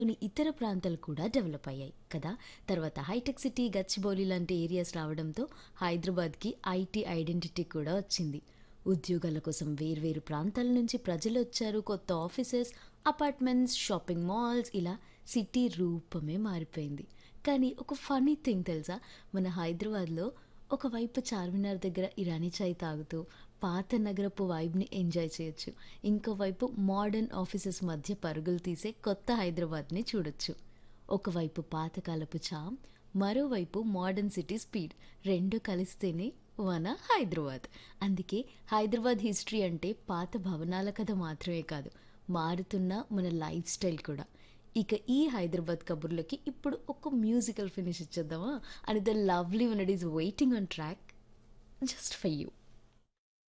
కొన్ని ఇతర ప్రాంతాలు కూడా డెవలప్ అయ్యాయి కదా తర్వాత హైటెక్ సిటీ గచ్చిబౌలి లాంటి ఏరియాస్ రావడంతో హైదరాబాద్కి ఐటీ ఐడెంటిటీ కూడా వచ్చింది ఉద్యోగాల కోసం వేర్వేరు ప్రాంతాల నుంచి ప్రజలు వచ్చారు కొత్త ఆఫీసెస్ అపార్ట్మెంట్స్ షాపింగ్ మాల్స్ ఇలా సిటీ రూపమే మారిపోయింది కానీ ఒక ఫనీ థింగ్ తెలుసా మన హైదరాబాద్లో ఒకవైపు చార్మినార్ దగ్గర ఇరానీ చాయ్ తాగుతూ పాత నగరపు వైబ్ని ఎంజాయ్ చేయొచ్చు ఇంకోవైపు మోడర్న్ ఆఫీసెస్ మధ్య పరుగులు తీసే కొత్త హైదరాబాద్ని చూడొచ్చు ఒకవైపు పాతకాలపు చామ్ మరోవైపు మోడర్న్ సిటీ స్పీడ్ రెండు కలిస్తేనే మన హైదరాబాద్ అందుకే హైదరాబాద్ హిస్టరీ అంటే పాత భవనాల కథ మాత్రమే కాదు మారుతున్న మన లైఫ్ స్టైల్ కూడా ఇక ఈ హైదరాబాద్ కబుర్లకి ఇప్పుడు ఒక మ్యూజికల్ ఫినిష్ ఇచ్చేద్దామా and the lovely one it is waiting on track just for you